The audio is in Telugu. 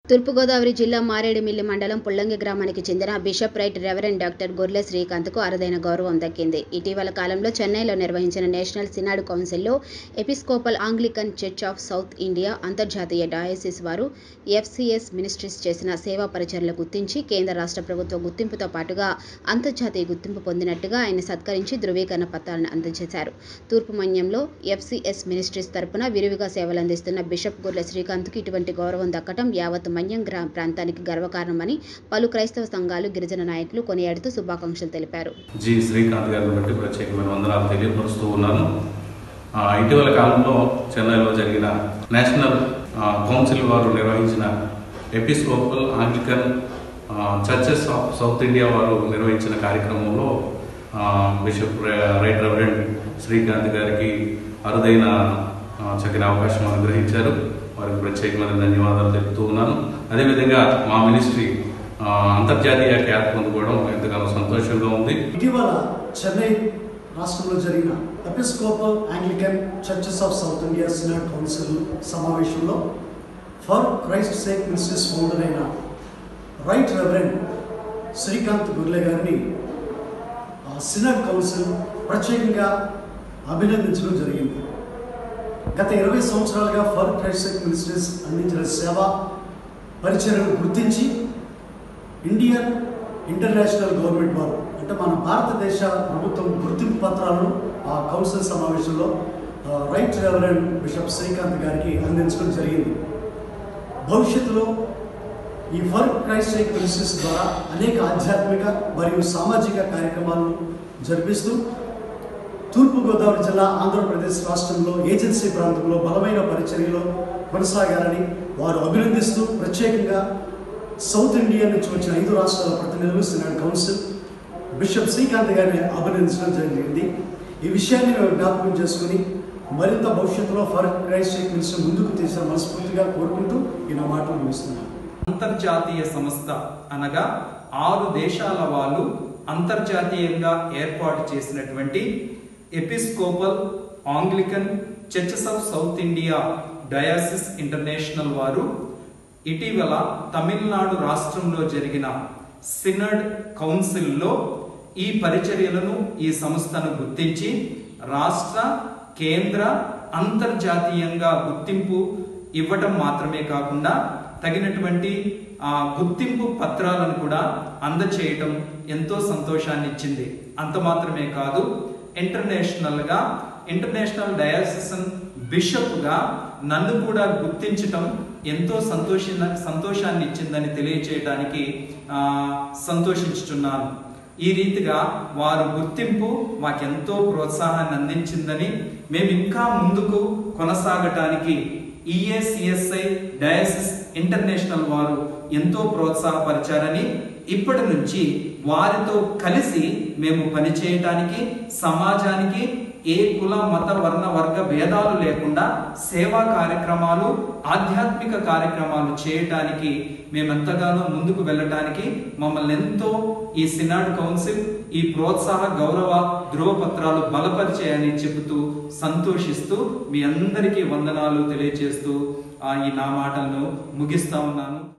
తూర్పుగోదావరి జిల్లా మారేడుమిల్లి మండలం పుల్లంగి గ్రామానికి చెందిన బిషప్ రైట్ రెవరెండ్ డాక్టర్ గొర్లె శ్రీకాంత్కు అరుదైన గౌరవం దక్కింది ఇటీవల కాలంలో చెన్నైలో నిర్వహించిన నేషనల్ సినాడ్ కౌన్సిల్లో Episcopal Anglican Church of South India అంతర్జాతీయ డయాసిస్ వారు ఎఫ్సిఎస్ మినిస్ట్రీస్ చేసిన సేవా పరిచర్లు గుర్తించి కేంద్ర రాష్ట్ర ప్రభుత్వ గుర్తింపుతో పాటుగా అంతర్జాతీయ గుర్తింపు పొందినట్టుగా ఆయన సత్కరించి ధృవీకరణ పత్రాలను అందజేశారు తూర్పు మన్యంలో ఎఫ్సిఎస్ మినిస్ట్రీస్ తరపున విరివిగా సేవలందిస్తున్న బిషప్ గొర్లె శ్రీకాంత్కు ఇటువంటి గౌరవం దక్కడం యావత్ మన్యం గ్రా ప్రాంతానికి గర్వకారణమని పలు క్రైస్తవ సంఘాలు గిరిజన నాయకులు కొనియాడుతూ శుభాకాంక్షలు తెలిపారు జి శ్రీకాంత్ గారిని బట్టి ప్రత్యేకమైన వందనాలు తెలియపరుస్తూ ఉన్నాను ఆ, ఇటీవల కాలంలో చెన్నైలో జరిగిన నేషనల్ ఆ, కౌన్సిల్ వారు నిర్వహించిన ఎపిస్కోపల్ ఆంగ్లికన్ ఆ, చర్చెస్ ఆఫ్ సౌత్ ఇండియా వారు నిర్వహించిన కార్యక్రమంలో ఆ, బిషప్ ర- రైట్ రెవరెండ్ శ్రీకాంత్ గారికి అరుదైన ఆ, చక్కని అవకాశం అనుగ్రహించారు వారికి ప్రత్యేకమైన ధన్యవాదాలు తెలుపుతూ ఉన్నాను అదేవిధంగా మా మినిస్ట్రీ ఆ, అంతర్జాతీయ ఖ్యాతి పొందుకోవడం ఎంతగానో సంతోషంగా ఉంది ఇటీవల చెన్నై రాష్ట్రంలో జరిగిన Episcopal Anglican Churches of South India synod council సమావేశంలో for Christ sake ministries founder అయిన రైట్ రెవరెండ్ శ్రీకాంత్ గుర్లే గారిని ఆ సినాడ్ కౌన్సిల్ ప్రత్యేకంగా అభినందించడం జరిగింది గత ఇరవై సంవత్సరాలుగా ఫర్ క్రైస్ట్ సేక్ మినిస్ట్రీస్ అందించిన సేవ పరిచయను గుర్తించి ఇండియన్ ఇంటర్నేషనల్ గవర్నమెంట్ వారు అంటే మన భారతదేశ ప్రభుత్వం గుర్తింపు పత్రాలను ఆ కౌన్సిల్ సమావేశంలో ఆ, రైట్ రెవరెండ్ బిషప్ శ్రీకాంత్ గారికి అందించడం జరిగింది భవిష్యత్తులో ఈ ఫర్ క్రైస్ట్ సేక్ మినిస్ట్రీస్ ద్వారా అనేక ఆధ్యాత్మిక మరియు సామాజిక కార్యక్రమాలను జరిపిస్తూ తూర్పుగోదావరి జిల్లా ఆంధ్రప్రదేశ్ రాష్ట్రంలో ఏజెన్సీ ప్రాంతంలో బలమైన పరిచర్యలో కొనసాగాలని వారు అభినందిస్తూ ప్రత్యేకంగా సౌత్ ఇండియా నుంచి వచ్చిన ఐదు రాష్ట్రాల ప్రతినిధులు సినాడ్ కౌన్సిల్ బిషప్ శ్రీకాంత్ గారిని అభినందించడం జరిగింది ఈ విషయాన్ని మేము జ్ఞాపకం చేసుకుని మరింత భవిష్యత్తులో ఫర్ క్రైస్ట్ షేక్ మినిస్టర్ ముందుకు తీసిన మనస్ఫూర్తిగా కోరుకుంటూ ఈ నా మాటలు ముగిస్తున్నాను అంతర్జాతీయ సంస్థ అనగా ఆరు దేశాల వాళ్ళు అంతర్జాతీయంగా ఏర్పాటు చేసినటువంటి Episcopal Anglican Churches of South India diocese international వారు ఇటీవల తమిళనాడు రాష్ట్రంలో జరిగిన సినడ్ కౌన్సిల్లో ఈ పరిచర్యలను ఈ సంస్థను గుర్తించి రాష్ట్ర కేంద్ర అంతర్జాతీయంగా గుర్తింపు ఇవ్వటం మాత్రమే కాకుండా తగినటువంటి ఆ గుర్తింపు పత్రాలను కూడా అందచేయటం ఎంతో సంతోషాన్ని ఇచ్చింది అంత మాత్రమే కాదు ఇంటర్నేషనల్ గా ఇంటర్నేషనల్ డయాసిసన్ బిషప్ గా నన్ను కూడా గుర్తించటం ఎంతో సంతోష సంతోషాన్ని ఇచ్చిందని తెలియచేయడానికి ఆ, సంతోషించుచున్నాను ఈ రీతిగా వారు గుర్తింపు మాకెంతో ప్రోత్సాహాన్ని అందించిందని మేము ఇంకా ముందుకు కొనసాగటానికి ఈఏసిఎస్ఐ డయాసిస్ ఇంటర్నేషనల్ వారు ఎంతో ప్రోత్సాహపరిచారని ఇప్పటి నుంచి వారితో కలిసి మేము పనిచేయటానికి సమాజానికి ఏ కుల మత వర్ణ వర్గ భేదాలు లేకుండా సేవా కార్యక్రమాలు ఆధ్యాత్మిక కార్యక్రమాలు చేయటానికి మేమెంతగానో ముందుకు వెళ్ళటానికి మమ్మల్ని ఎంతో ఈ సినాడ్ కౌన్సిల్ ఈ ప్రోత్సాహ గౌరవ ధృవపత్రాలు బలపరిచాయని చెబుతూ సంతోషిస్తూ మీ అందరికీ వందనాలు తెలియజేస్తూ ఆ ఈ నా మాటలను ముగిస్తా ఉన్నాను